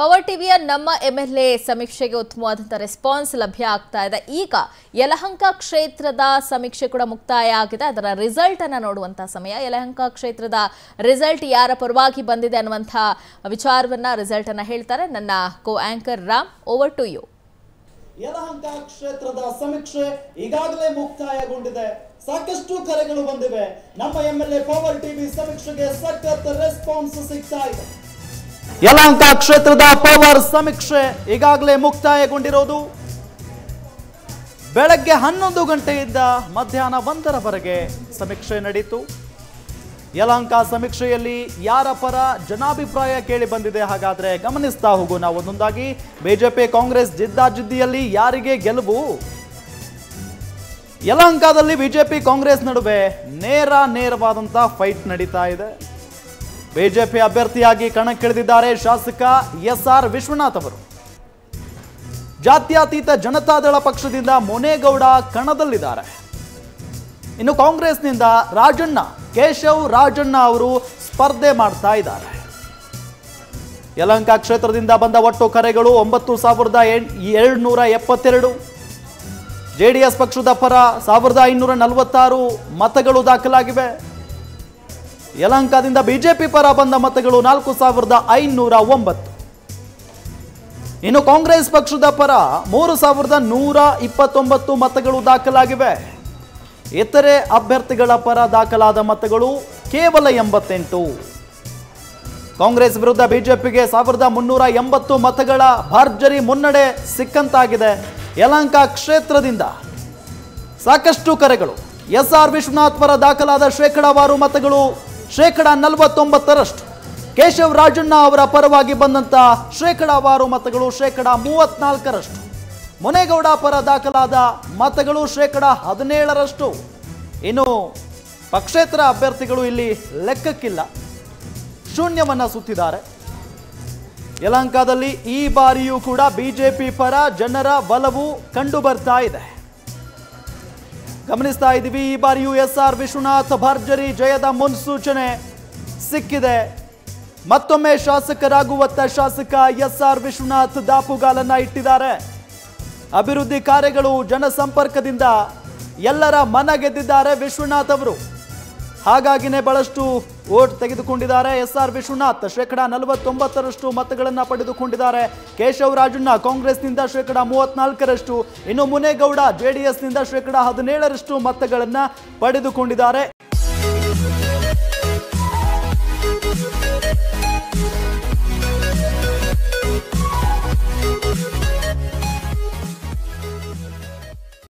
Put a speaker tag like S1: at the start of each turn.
S1: power ಟಿವಿಯ ನಮ್ಮ MLA ಸಮೀಕ್ಷೆಗೆ ಉತ್ತಮವಾದಂಥ ರೆಸ್ಪಾನ್ಸ್ ಲಭ್ಯ ಆಗ್ತಾ ಇದೆ ಈಗ ಯಲಹಂಕ ಕ್ಷೇತ್ರದ ಸಮೀಕ್ಷೆ ಕೂಡ ಮುಕ್ತಾಯ ಆಗಿದೆ ಅದರ ರಿಸಲ್ಟ್ ಅನ್ನ ನೋಡುವಂತಹ ಸಮಯ ಯಲಹಂಕ ಕ್ಷೇತ್ರದ ರಿಸಲ್ಟ್ ಯಾರ ಪರವಾಗಿ ಬಂದಿದೆ ಅನ್ನುವಂಥ ವಿಚಾರವನ್ನ ರಿಸಲ್ಟ್ ಅನ್ನ ಹೇಳ್ತಾರೆ ನನ್ನ co anchor Ram over to you
S2: Yelahanka ಕ್ಷೇತ್ರದ ಸಮೀಕ್ಷೆ ಈಗಾಗಲೇ ಮುಕ್ತಾಯಗೊಂಡಿದೆ ಸಾಕಷ್ಟು ಕರೆಗಳು ಬಂದಿವೆ ನಮ್ಮ M L A power TV ಸಮೀಕ್ಷೆಗೆ ಸಖತ್ ರೆಸ್ಪಾನ್ಸ್ ಸಿಗ್ತಾ ಇದೆ ಯಲಹಂಕ ಕ್ಷೇತ್ರದ ಪವರ್ ಸಮೀಕ್ಷೆ ಈಗಾಗಲೇ ಮುಕ್ತಾಯಗೊಂಡಿರೋದು ಬೆಳಗ್ಗೆ ಹನ್ನೊಂದು ಗಂಟೆಯಿಂದ ಮಧ್ಯಾಹ್ನ ಒಂದರವರೆಗೆ ಸಮೀಕ್ಷೆ ನಡೀತು ಯಲಹಂಕ ಸಮೀಕ್ಷೆಯಲ್ಲಿ ಯಾರ ಪರ ಜನಾಭಿಪ್ರಾಯ ಕೇಳಿ ಬಂದಿದೆ ಹಾಗಾದ್ರೆ ಗಮನಿಸ್ತಾ ಹೋಗೋಣ ಒಂದೊಂದಾಗಿ ಬಿಜೆಪಿ ಕಾಂಗ್ರೆಸ್ ಜಿದ್ದಾಜಿದ್ದಿಯಲ್ಲಿ ಯಾರಿಗೆ ಗೆಲುವು ಯಲಹಂಕದಲ್ಲಿ ಬಿಜೆಪಿ ಕಾಂಗ್ರೆಸ್ ನಡುವೆ ನೇರ ನೇರವಾದಂತ ಫೈಟ್ ನಡೀತಾ ಇದೆ ಬಿಜೆಪಿ ಅಭ್ಯರ್ಥಿಯಾಗಿ ಕಣಕ್ಕಿಳಿದಿದ್ದಾರೆ ಶಾಸಕ ಎಸ್ ಆರ್ ವಿಶ್ವನಾಥ್ ಅವರು ಜಾತ್ಯತೀತ ಜನತಾದಳ ಪಕ್ಷದಿಂದ ಮುನೇಗೌಡ ಕಣದಲ್ಲಿದ್ದಾರೆ ಇನ್ನು ಕಾಂಗ್ರೆಸ್ನಿಂದ ರಾಜಣ್ಣ ಕೇಶವ್ ರಾಜಣ್ಣ ಅವರು ಸ್ಪರ್ಧೆ ಮಾಡ್ತಾ ಇದ್ದಾರೆ ಯಲಹಂಕ ಕ್ಷೇತ್ರದಿಂದ ಬಂದ ಒಟ್ಟು ಕರೆಗಳು ಒಂಬತ್ತು ಸಾವಿರದ ಏಳ್ನೂರ ಎಪ್ಪತ್ತೆರಡು ಜೆ ಡಿ ಎಸ್ ಪಕ್ಷದ ಪರ ಸಾವಿರದ ಐನೂರ ನಲವತ್ತಾರು ಮತಗಳು ದಾಖಲಾಗಿವೆ ಯಲಹಂಕದಿಂದ ಬಿಜೆಪಿ ಪರ ಬಂದ ಮತಗಳು ನಾಲ್ಕು ಸಾವಿರದ ಐನೂರ ಒಂಬತ್ತು ಇನ್ನು ಕಾಂಗ್ರೆಸ್ ಪಕ್ಷದ ಪರ ಮೂರು ಸಾವಿರದ ನೂರ ಇಪ್ಪತ್ತೊಂಬತ್ತು ಮತಗಳು ದಾಖಲಾಗಿವೆ ಇತರೆ ಅಭ್ಯರ್ಥಿಗಳ ಪರ ದಾಖಲಾದ ಮತಗಳು ಕೇವಲ ಎಂಬತ್ತೆಂಟು ಕಾಂಗ್ರೆಸ್ ವಿರುದ್ಧ ಬಿಜೆಪಿಗೆ ಸಾವಿರದ ಮುನ್ನೂರ ಎಂಬತ್ತು ಮತಗಳ ಭರ್ಜರಿ ಮುನ್ನಡೆ ಸಿಕ್ಕಂತಾಗಿದೆ ಯಲಹಂಕ ಕ್ಷೇತ್ರದಿಂದ ಸಾಕಷ್ಟು ಕರೆಗಳು ಎಸ್ ಆರ್ ವಿಶ್ವನಾಥ್ ಪರ ದಾಖಲಾದ ಶೇಕಡಾವಾರು ಮತಗಳು ಶೇಕಡ ನಲವತ್ತೊಂಬತ್ತರಷ್ಟು ಕೇಶವ್ ರಾಜಣ್ಣ ಅವರ ಪರವಾಗಿ ಬಂದಂತ ಶೇಕಡಾವಾರು ಮತಗಳು ಶೇಕಡ ಮೂವತ್ನಾಲ್ಕರಷ್ಟು ಮುನೇಗೌಡ ಪರ ದಾಖಲಾದ ಮತಗಳು ಶೇಕಡ ಹದಿನೇಳರಷ್ಟು ಇನ್ನು ಪಕ್ಷೇತರ ಅಭ್ಯರ್ಥಿಗಳು ಇಲ್ಲಿ ಲೆಕ್ಕಕ್ಕಿಲ್ಲ ಶೂನ್ಯವನ್ನ ಸುತ್ತಿದ್ದಾರೆ ಯಲಹಂಕದಲ್ಲಿ ಈ ಬಾರಿಯೂ ಕೂಡ ಬಿಜೆಪಿ ಪರ ಜನರ ಒಲವು ಕಂಡು ಬರ್ತಾ ಇದೆ ಗಮನಿಸ್ತಾ ಇದ್ದೀವಿ ಈ ಬಾರಿಯೂ ಎಸ್ ಆರ್ ವಿಶ್ವನಾಥ್ ಭರ್ಜರಿ ಜಯದ ಮುನ್ಸೂಚನೆ ಸಿಕ್ಕಿದೆ ಮತ್ತೊಮ್ಮೆ ಶಾಸಕರಾಗುವತ್ತ ಶಾಸಕ ಎಸ್ ಆರ್ ವಿಶ್ವನಾಥ್ ದಾಪುಗಾಲನ್ನ ಇಟ್ಟಿದ್ದಾರೆ ಅಭಿವೃದ್ಧಿ ಕಾರ್ಯಗಳು ಜನಸಂಪರ್ಕದಿಂದ ಎಲ್ಲರ ಮನ ಗೆದ್ದಿದ್ದಾರೆ ವಿಶ್ವನಾಥ್ ಅವರು ಹಾಗಾಗಿನೇ ಬಹಳಷ್ಟು ವೋಟ್ ತೆಗೆದುಕೊಂಡಿದ್ದಾರೆ ಎಸ್ ಆರ್ ವಿಶ್ವನಾಥ್ ಶೇಕಡ ನಲವತ್ತೊಂಬತ್ತರಷ್ಟು ಮತಗಳನ್ನು ಪಡೆದುಕೊಂಡಿದ್ದಾರೆ ಕೇಶವ್ ರಾಜಣ್ಣ ಕಾಂಗ್ರೆಸ್ನಿಂದ ಶೇಕಡ ಮೂವತ್ನಾಲ್ಕರಷ್ಟು ಇನ್ನು ಮುನೇಗೌಡ ಜೆಡಿಎಸ್ನಿಂದ ಶೇಕಡ ಹದಿನೇಳರಷ್ಟು ಮತಗಳನ್ನು ಪಡೆದುಕೊಂಡಿದ್ದಾರೆ